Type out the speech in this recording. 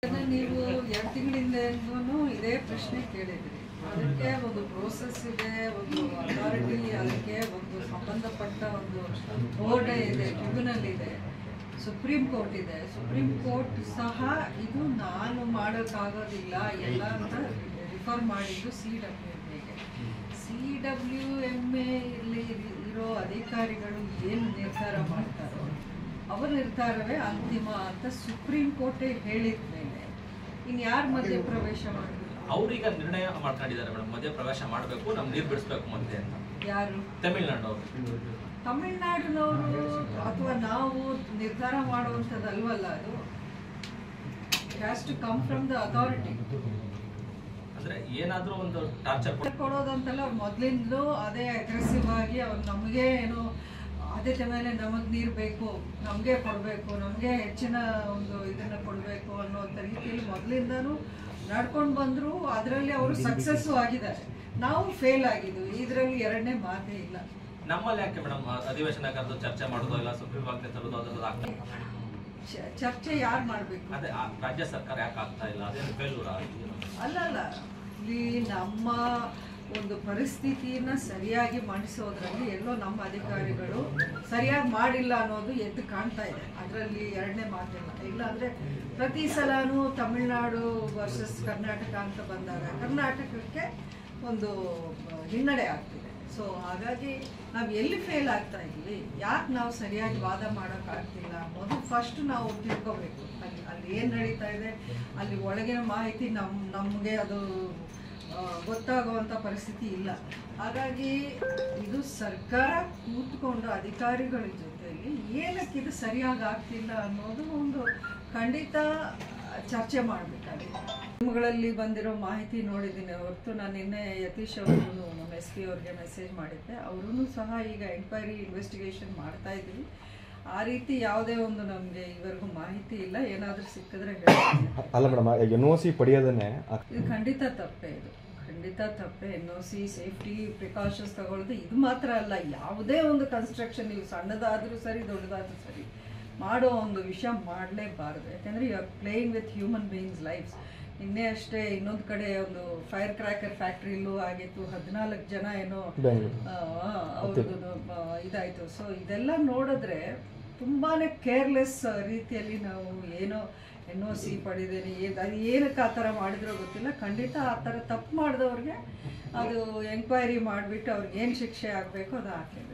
ನೀವು ಎರಡು ತಿಂಗಳಿಂದನೂ ಇದೇ ಪ್ರಶ್ನೆ ಕೇಳಿದ್ರಿ ಅದಕ್ಕೆ ಒಂದು ಪ್ರೋಸೆಸ್ ಇದೆ ಒಂದು ಅಥಾರಿಟಿ ಅದಕ್ಕೆ ಒಂದು ಸಂಬಂಧಪಟ್ಟ ಒಂದು ಬೋರ್ಡ್ ಇದೆ ಟ್ರಿಬ್ಯುನಲ್ ಇದೆ ಸುಪ್ರೀಂ ಕೋರ್ಟ್ ಇದೆ ಸುಪ್ರೀಂ ಕೋರ್ಟ್ ಸಹ ಇದು ನಾನು ಮಾಡೋಕ್ಕಾಗೋದಿಲ್ಲ ಎಲ್ಲ ಅಂತ ರಿಫರ್ ಮಾಡಿದ್ದು ಸಿ ಡಬ್ಲ್ಯೂ ಎಮ್ ಎಗೆ ಸಿ ಡಬ್ಲ್ಯೂ ಎಮ್ ಎಲ್ಲಿ ಇರೋ ಅಧಿಕಾರಿಗಳು ಏನು ನಿರ್ಧಾರ ಮಾಡ್ತಾರೋ ಅವರ ನಿರ್ಧಾರವೇ ಅಂತಿಮ ಅಂತ ಸುಪ್ರೀಂ ಕೋರ್ಟೇ ಹೇಳಿದ ಮೇಲೆ ಇನ್ನು ಯಾರು ಮಧ್ಯೆ ಪ್ರವೇಶ ಮಾಡಬೇಕು ಅವ್ರೀಗ ನಿರ್ಣಯ ಮಾಡ್ಕೊಂಡಿದ್ದಾರೆ ಮೇಡಮ್ ಮಧ್ಯ ಪ್ರವೇಶ ಮಾಡಬೇಕು ನಮ್ ನೀರು ಬಿಡಿಸ್ಬೇಕು ಮತ್ತೆ ಅಂತ ಯಾರು ತಮಿಳ್ನಾಡು ಅವರು ತಮಿಳ್ನಾಡಿನವರು ಅಥವಾ ನಾವು ನಿರ್ಧಾರ ಮಾಡುವಂಥದ್ದಲ್ವಲ್ಲ ಅದು has to come from the authority ಅಂದ್ರೆ ಏನಾದ್ರೂ ಒಂದು ಟಾರ್ಚರ್ ಕೊಡೋದಂತಲ್ಲ ಅವ್ರು ಮೊದಲಿಂದಲೂ ಅದೇ ಅಗ್ರೆಸಿವ್ ಆಗಿ ಅವ್ರು ನಮಗೆ ಏನೋ ಆದ್ಯತೆ ಮೇಲೆ ನಮಗೆ ನೀರು ಬೇಕು ನಮಗೆ ಕೊಡಬೇಕು ನಮಗೆ ಹೆಚ್ಚಿನ ಒಂದು ಇದನ್ನು ಕೊಡಬೇಕು ಅನ್ನೋಂಥ ರೀತಿಯಲ್ಲಿ ಮೊದಲಿಂದನೂ ನಡ್ಕೊಂಡು ಬಂದರು ಅದರಲ್ಲಿ ಅವರು ಸಕ್ಸಸ್ಸು ಆಗಿದ್ದಾರೆ ನಾವು ಫೇಲ್ ಆಗಿದ್ವಿ ಇದರಲ್ಲಿ ಎರಡನೇ ಮಾತೇ ಇಲ್ಲ ನಮ್ಮಲ್ಲಿ ಯಾಕೆ ಮೇಡಮ್ ಅಧಿವೇಶನ ಕರೆದು ಚರ್ಚೆ ಮಾಡೋದು ಇಲ್ಲ ಸುಪ್ರೀಂ ಆಜ್ಞೆ ತರೋದು ಅದೆಲ್ಲ ಆಗ್ತದೆ ಚ- ಚರ್ಚೆ ಯಾರು ಮಾಡಬೇಕು ಅದೇ ಆ ರಾಜ್ಯ ಸರ್ಕಾರ ಯಾಕೆ ಆಗ್ತಾ ಇಲ್ಲ ಅದೇನು ಫೇಲ್ಯೂರ್ ಅಲ್ಲ ಅಲ್ಲ ಇಲ್ಲಿ ನಮ್ಮ ಒಂದು ಪರಿಸ್ಥಿತಿನ ಸರಿಯಾಗಿ ಮಂಡಿಸೋದ್ರಲ್ಲಿ ಎಲ್ಲೋ ನಮ್ಮ ಅಧಿಕಾರಿಗಳು ಸರಿಯಾಗಿ ಮಾಡಿಲ್ಲ ಅನ್ನೋದು ಎದ್ದು ಕಾಣ್ತಾ ಇದೆ ಅದರಲ್ಲಿ ಎರಡನೇ ಮಾತಿಲ್ಲ ಇಲ್ಲಾಂದ್ರೆ ಪ್ರತಿ ಸಲನೂ ತಮಿಳ್ನಾಡು ವರ್ಸಸ್ ಕರ್ನಾಟಕ ಅಂತ ಬಂದಾಗ ಕರ್ನಾಟಕಕ್ಕೆ ಒಂದು ಆ, ಹಿನ್ನಡೆ ಆಗ್ತಿದೆ ಸೊ ಹಾಗಾಗಿ ನಾವು ಎಲ್ಲಿ ಫೇಲ್ ಆಗ್ತಾ ಇದ್ವಿ ಯಾಕೆ ನಾವು ಸರಿಯಾಗಿ ವಾದ ಮಾಡೋಕ್ಕಾಗ್ತಿಲ್ಲ ಅನ್ನೋದು ಫಸ್ಟ್ ನಾವು ತಿಳ್ಕೊಬೇಕು ಅಲ್ಲಿ ಅಲ್ಲಿ ಏನು ನಡೀತಾ ಇದೆ ಅಲ್ಲಿ ಒಳಗಿನ ಮಾಹಿತಿ ನಮ್ಮ ನಮಗೆ ಅದು ಆ, ಗೊತ್ತಾಗುವಂಥ ಪರಿಸ್ಥಿತಿ ಇಲ್ಲ ಹಾಗಾಗಿ ಇದು ಸರ್ಕಾರ ಕೂತ್ಕೊಂಡು ಅಧಿಕಾರಿಗಳ ಜೊತೆಯಲ್ಲಿ ಏನಕ್ಕೆ ಇದು ಸರಿಯಾಗಿ ಆಗ್ತಿಲ್ಲ ಅನ್ನೋದು ಒಂದು ಖಂಡಿತ ಚರ್ಚೆ ಮಾಡಬೇಕಾಗಿದೆ ನಿಮ್ಮಗಳಲ್ಲಿ ಬಂದಿರೋ ಮಾಹಿತಿ ನೋಡಿದ್ದೀನಿ ಹೊರತು ನಾನು ನಿನ್ನೆ ಯತೀಶ್ ಅವರು ನಮ್ಮ ಎಸ್ ಪಿ ಅವ್ರಿಗೆ ಮೆಸೇಜ್ ಮಾಡಿದ್ದೆ ಅವರೂ ಸಹ ಈಗ ಎಂಕ್ವೈರಿ ಇನ್ವೆಸ್ಟಿಗೇಷನ್ ಮಾಡ್ತಾ ಇದ್ದೀವಿ ಆ ರೀತಿ ಯಾವುದೇ ಒಂದು ನಮಗೆ ಇವರೆಗೂ ಮಾಹಿತಿ ಇಲ್ಲ ಏನಾದರೂ ಸಿಕ್ಕಿದ್ರೆ ಹೇಳ್ತೀನಿ ಅಲ್ಲ ಮೇಡಮ್ ಎನ್ ಒ ಸಿ ಪಡೆಯೋದನ್ನೇ ಆ- ಇದು ಖಂಡಿತ ತಪ್ಪೇ ಇದು ಖಂಡಿತ ತಪ್ಪೇ N O C safety precautions ತಗೊಳ್ಳೋದು ಇದು ಮಾತ್ರ ಅಲ್ಲ ಯಾವುದೇ ಒಂದು ಕನ್ಸ್ಟ್ರಕ್ಷನ್ ನೀವು ಸಣ್ಣದಾದರೂ ಸರಿ ದೊಡ್ಡದಾದರೂ ಸರಿ ಮಾಡೋ ಒಂದು ವಿಷಯ ಮಾಡಲೇಬಾರ್ದು ಯಾಕಂದರೆ you are playing with human beings lives ನಿನ್ನೆ ಅಷ್ಟೇ ಇನ್ನೊಂದು ಕಡೆ ಒಂದು ಫೈರ್ ಕ್ರ್ಯಾಕರ್ ಫ್ಯಾಕ್ಟ್ರಿಲೂ ಆಗಿತ್ತು ಹದಿನಾಲ್ಕು ಜನ ಏನೋ ಬೆಂಗಳೂರು ಅವ್ರದ್ದು ಇದಾಯಿತು ಸೊ ಇದೆಲ್ಲ ನೋಡಿದ್ರೆ ತುಂಬಾ ಕೇರ್ಲೆಸ್ ರೀತಿಯಲ್ಲಿ ನಾವು ಏನೋ ಎನ್ ಒ ಸಿ ಪಡೆದೇನೆ ಏನು ಅದು ಏನಕ್ಕೆ ಆ ಥರ ಮಾಡಿದ್ರೋ ಗೊತ್ತಿಲ್ಲ ಖಂಡಿತ ಆ ಥರ ತಪ್ಪು ಮಾಡಿದವ್ರಿಗೆ ಅದು ಎಂಕ್ವೈರಿ ಮಾಡಿಬಿಟ್ಟು ಅವ್ರಿಗೆ ಏನು ಶಿಕ್ಷೆ ಆಗಬೇಕು ಅದು ಆಗಲೇಬೇಕು